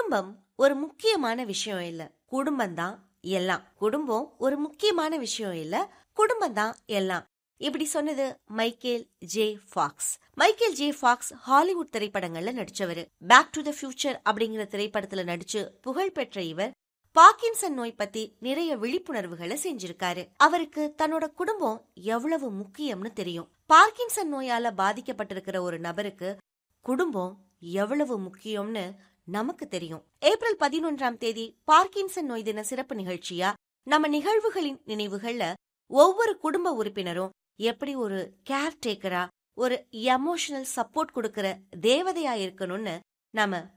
குடும்பம் ஒரு முக்கியமான விஷயம் இல்ல குடும்பம் தான் எல்லாம் குடும்பம் ஒரு முக்கியமான விஷயம் இல்ல குடும்பம் தான் எல்லாம் இப்படி சொன்னது Michael J Fox Michael J Fox Hollywood திரைப்படங்கள்ல நடிச்சவரு பேக் டு த ஃபியூச்சர் அப்படிங்கிற திரைப்படத்துல நடிச்சு புகழ் பெற்ற இவர் பார்க்கின்சன் நோய் பத்தி நிறைய விழிப்புணர்வுகளை செஞ்சிருக்காரு அவருக்கு தன்னோட குடும்பம் எவ்வளவு முக்கியம்னு தெரியும் பார்க்கின்சன் நோயால பாதிக்கப்பட்டிருக்கிற ஒரு நபருக்கு குடும்பம் எவ்வளவு முக்கியம்னு நமக்கு தெரியும் ஏப்ரல் பதினொன்றாம் தேதி பார்க்கின்சன் நோய் தின சிறப்பு நிகழ்ச்சியா நம்ம நிகழ்வுகளின் நினைவுகள்ல ஒவ்வொரு குடும்ப உறுப்பினரும் எப்படி ஒரு கேர் டேக்கரா ஒரு எமோஷனல் சப்போர்ட் கொடுக்கிற தேவதையா இருக்கணும்னு நாம